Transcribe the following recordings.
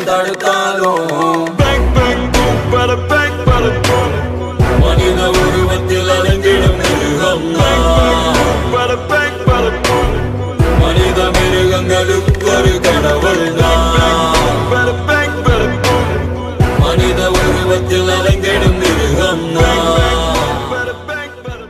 தடுத்தாலும் Bang, bang, boom, bada bang, bada boom. மனித உருவத்தில் அலைந்திடும் மிருகம் நான். Bada bang, bada boom. மனித மிருகங்களுக்கு ஒரு கடவுள் நான். Bada bang, bada boom. மனித உருவத்தில் அலைந்திடும் மிருகம் நான். Bada bang, bada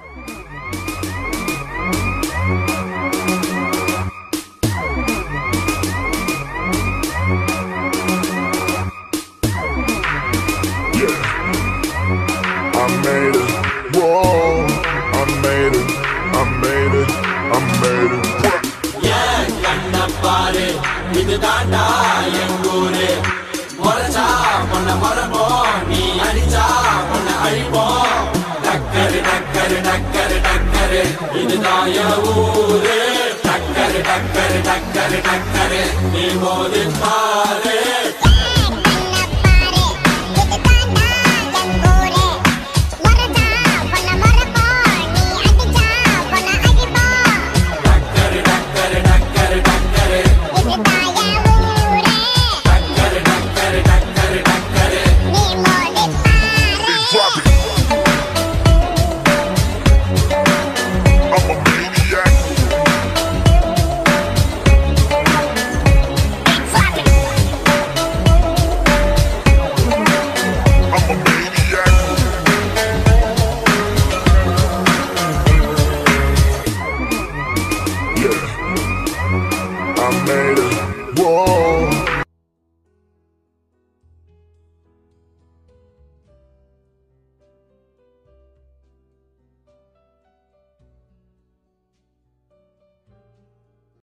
I made it. Whoa, I made it. I made it. I made it. ஏன் கண்ண பாரு இது தாண்டா எங்கூரு முறைச்சா பொண்ண மரபோம் நீ அடிச்சா பொண்ண அழிப்போம் டக்கரு டக்கரு டக்கரு டக்கரு இதுதான் என் ஊரு டக்கரு டக்கரு டக்கரு டக்கரு நீ போது பாரு